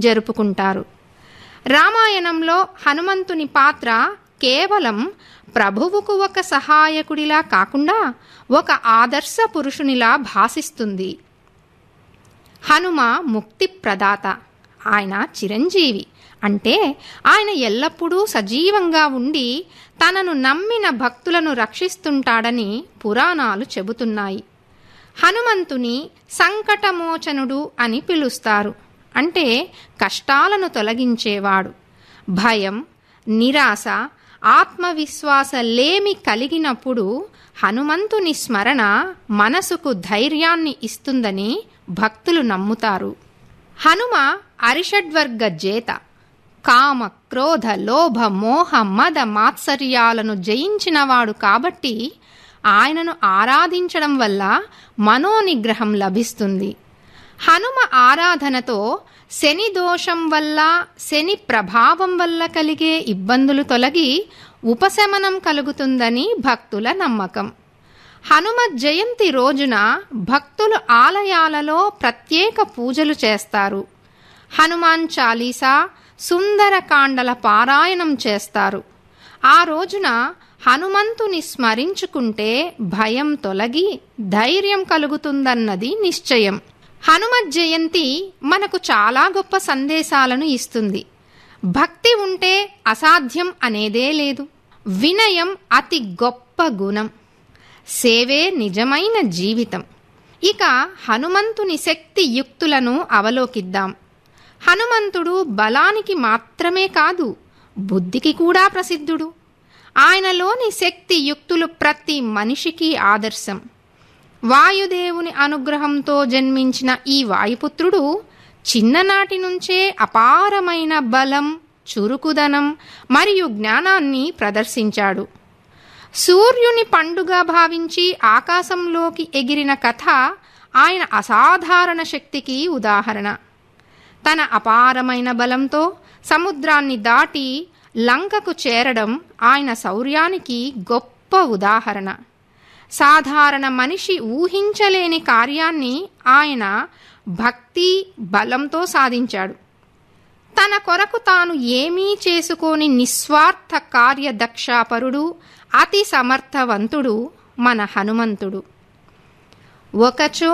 జరుపుకుంటారు రామాయణంలో హనుమంతుని పాత్ర కేవలం ప్రభువుకు ఒక సహాయకుడిలా కాకుండా ఒక ఆదర్శ పురుషునిలా భాసిస్తుంది హనుమ ముక్తి ప్రదాత ఆయన చిరంజీవి అంటే ఆయన ఎల్లప్పుడూ సజీవంగా ఉండి తనను నమ్మిన భక్తులను రక్షిస్తుంటాడని పురాణాలు చెబుతున్నాయి హనుమంతుని సంకటమోచనుడు అని పిలుస్తారు అంటే కష్టాలను తొలగించేవాడు భయం నిరాశ ఆత్మవిశ్వాస లేమి కలిగినప్పుడు హనుమంతుని స్మరణ మనసుకు ధైర్యాన్ని ఇస్తుందని భక్తులు నమ్ముతారు హనుమ అరిషడ్వర్గ జేత కామ క్రోధ లోభ మోహ మద మాత్సర్యాలను జయించినవాడు కాబట్టి ఆయనను ఆరాధించడం వల్ల మనోనిగ్రహం లభిస్తుంది హనుమ ఆరాధనతో శని దోషం వల్ల శని ప్రభావం వల్ల కలిగే ఇబ్బందులు తొలగి ఉపశమనం కలుగుతుందని భక్తుల నమ్మకం హనుమ జయంతి రోజున భక్తులు ఆలయాలలో ప్రత్యేక పూజలు చేస్తారు హనుమాన్ చాలీసా సుందరకాండల పారాయణం చేస్తారు ఆ రోజున హనుమంతుని స్మరించుకుంటే భయం తొలగి ధైర్యం కలుగుతుందన్నది నిశ్చయం హనుమత్ జయంతి మనకు చాలా గొప్ప సందేశాలను ఇస్తుంది భక్తి ఉంటే అసాధ్యం అనేదే లేదు వినయం అతి గొప్ప గుణం సేవే నిజమైన జీవితం ఇక హనుమంతుని శక్తి యుక్తులను అవలోకిద్దాం హనుమంతుడు బలానికి మాత్రమే కాదు బుద్ధికి కూడా ప్రసిద్ధుడు ఆయనలోని శక్తి యుక్తులు ప్రతి మనిషికి ఆదర్శం వాయుదేవుని అనుగ్రహంతో జన్మించిన ఈ వాయుపుత్రుడు చిన్ననాటి నుంచే అపారమైన బలం చురుకుదనం మరియు జ్ఞానాన్ని ప్రదర్శించాడు సూర్యుని పండుగ భావించి ఆకాశంలోకి ఎగిరిన కథ ఆయన అసాధారణ శక్తికి ఉదాహరణ తన అపారమైన బలంతో సముద్రాన్ని దాటి లంకకు చేరడం ఆయన శౌర్యానికి గొప్ప ఉదాహరణ సాధారణ మనిషి ఊహించలేని కార్యాన్ని ఆయన భక్తి బలంతో సాధించాడు తన కొరకు తాను ఏమీ చేసుకోని నిస్వార్థ కార్యదక్షాపరుడు అతి సమర్థవంతుడు మన హనుమంతుడు ఒకచో